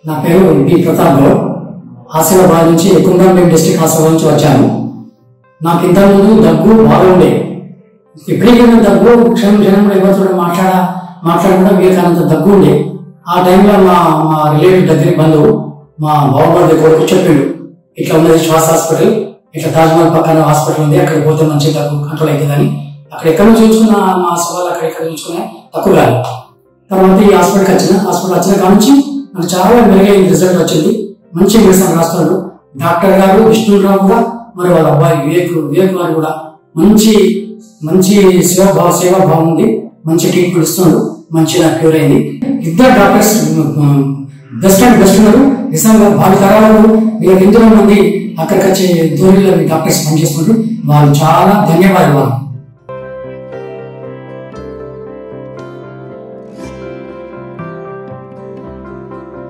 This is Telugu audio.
నా పేరు బి ప్రతాప్ గౌడ్ ఆసిఫాబాద్ నుంచి కుంభంపేట డిస్టిక్ హాస్పిటల్ నుంచి వచ్చాను నాకు ఇంతకుముందు దగ్గు బాగా ఉండే విపరీతమైన దగ్గు క్షణం క్షణం ఎవరితో మాట్లాడ మాట్లాడకుండా వివేకానంద దగ్గు ఉండే ఆ టైంలో మా మా రిలేటివ్ దగ్గర బంధువు మా బావమరిది కొడుకు చెప్పిండు ఇట్లా ఉన్నది శ్వాస హాస్పిటల్ ఇట్లా తాజ్మహల్ పక్కన హాస్పిటల్ ఉంది అక్కడ పోతే మంచి దగ్గు కంట్రోల్ అవుతుందని అక్కడ ఎక్కడ చూసుకున్నా మా సవాళ్ళు అక్కడ ఎక్కడ చూసుకున్నా తక్కువ కాదు తర్వాత ఈ హాస్పిటల్కి వచ్చిన హాస్పిటల్ వచ్చిన కాడ నుంచి నాకు చాలా మెరుగైన రిజల్ట్ వచ్చింది మంచి మెడిసిన్ రాస్తున్నాడు డాక్టర్ గారు విష్ణురావు కూడా మరి వాళ్ళ అబ్బాయి వివేక్ వివేక్ గారు కూడా మంచి మంచి సేవాభావ సేవాభావం ఉంది మంచి ట్రీట్మెంట్ ఇస్తున్నాడు మంచిగా క్యూర్ అయింది ఇద్దరు డాక్టర్స్ బెస్ట్ అండ్ బెస్ట్ ఉన్నారు నిజంగా వాళ్ళ తరాలు వీళ్ళకి ఎంతో మంది అక్కడికి వచ్చే దూరంలో డాక్టర్స్ పనిచేస్తున్నారు వాళ్ళు చాలా ధన్యవాదాలు వాళ్ళు